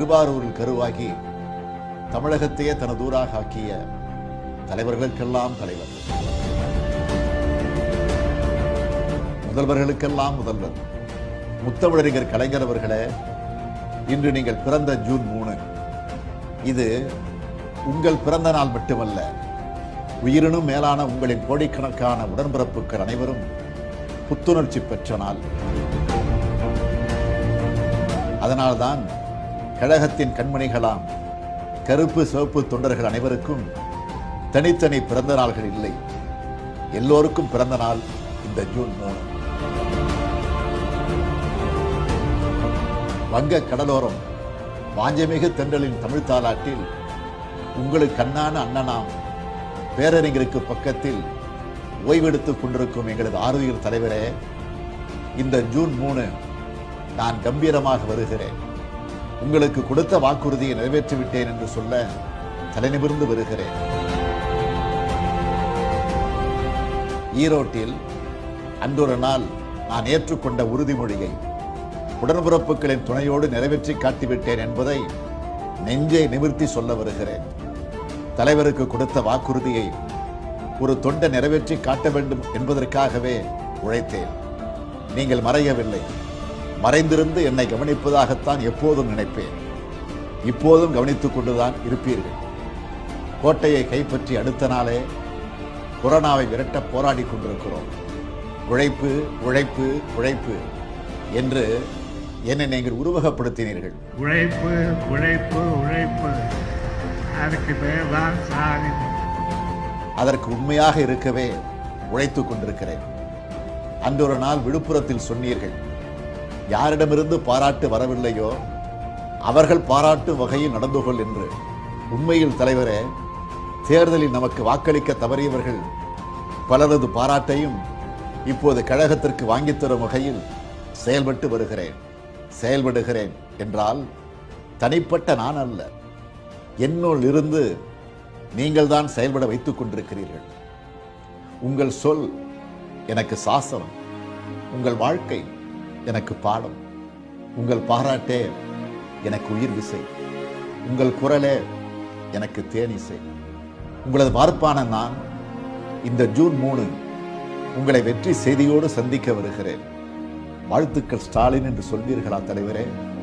திருவாரூரில் கருவாகி தமிழகத்தையே தனதூராக ஆக்கிய தலைவர்களுக்கெல்லாம் தலைவர் முதல்வர்களுக்கெல்லாம் முதல்வர் முத்தமிழறிஞர் கலைஞர் அவர்களே இன்று நீங்கள் பிறந்த ஜூன் மூணு இது உங்கள் பிறந்த நாள் மட்டுமல்ல உயிரினும் மேலான உங்களின் கோடிக்கணக்கான உடன்பிறப்புகள் அனைவரும் புத்துணர்ச்சி பெற்ற நாள் அதனால்தான் கழகத்தின் கண்மணிகளாம் கருப்பு சிவப்பு தொண்டர்கள் அனைவருக்கும் தனித்தனி பிறந்த நாள்கள் இல்லை எல்லோருக்கும் பிறந்த நாள் இந்த ஜூன் மூணு வங்க கடலோரம் வாஞ்சமிகு தென்றலின் தமிழ் தாலாட்டில் உங்களுக்கு அண்ணான அண்ணனாம் பேரறிஞருக்கு பக்கத்தில் ஓய்வெடுத்துக் கொண்டிருக்கும் எங்களது ஆறுயிர் தலைவரே இந்த ஜூன் மூணு நான் கம்பீரமாக வருகிறேன் உங்களுக்கு கொடுத்த வாக்குறுதியை நிறைவேற்றிவிட்டேன் என்று சொல்ல தலைநிமிர்ந்து வருகிறேன் ஈரோட்டில் அன்றொரு நாள் நான் ஏற்றுக்கொண்ட உறுதிமொழியை உடன்பிறப்புகளின் துணையோடு நிறைவேற்றி காட்டிவிட்டேன் என்பதை நெஞ்சை நிமிர்த்தி சொல்ல வருகிறேன் தலைவருக்கு கொடுத்த வாக்குறுதியை ஒரு தொண்டை நிறைவேற்றி காட்ட வேண்டும் என்பதற்காகவே உழைத்தேன் நீங்கள் மறையவில்லை மறைந்திருந்து என்னை கவனிப்பதாகத்தான் எப்போதும் நினைப்பேன் இப்போதும் கவனித்துக் கொண்டுதான் இருப்பீர்கள் கோட்டையை கைப்பற்றி அடுத்த நாளே கொரோனாவை விரட்ட போராடி கொண்டிருக்கிறோம் உழைப்பு உழைப்பு உழைப்பு என்று என்னை நீங்கள் உருவகப்படுத்தினீர்கள் உழைப்பு உழைப்பு உழைப்பு அதுக்கு பேர் தான் சாதி அதற்கு உண்மையாக இருக்கவே உழைத்துக் கொண்டிருக்கிறேன் அன்றொரு நாள் விழுப்புரத்தில் சொன்னீர்கள் யாரிடமிருந்து பாராட்டு வரவில்லையோ அவர்கள் பாராட்டும் வகையில் நடந்து கொள் என்று உண்மையில் தலைவரே தேர்தலில் நமக்கு வாக்களிக்க தவறியவர்கள் பலரது பாராட்டையும் இப்போது கழகத்திற்கு வாங்கித் தரும் வகையில் செயல்பட்டு வருகிறேன் செயல்படுகிறேன் என்றால் தனிப்பட்ட நான் அல்ல என்னுள் இருந்து நீங்கள் தான் செயல்பட வைத்துக் கொண்டிருக்கிறீர்கள் உங்கள் சொல் எனக்கு சாசனம் உங்கள் வாழ்க்கை எனக்கு பாடம் உங்கள் பாராட்டே எனக்கு உயிர் விசை உங்கள் குரலே எனக்கு தேனிசை உங்களது பார்ப்பான நான் இந்த ஜூன் மூணு உங்களை வெற்றி செய்தியோடு சந்திக்க வருகிறேன் வாழ்த்துக்கள் ஸ்டாலின் என்று சொல்வீர்களா தலைவரே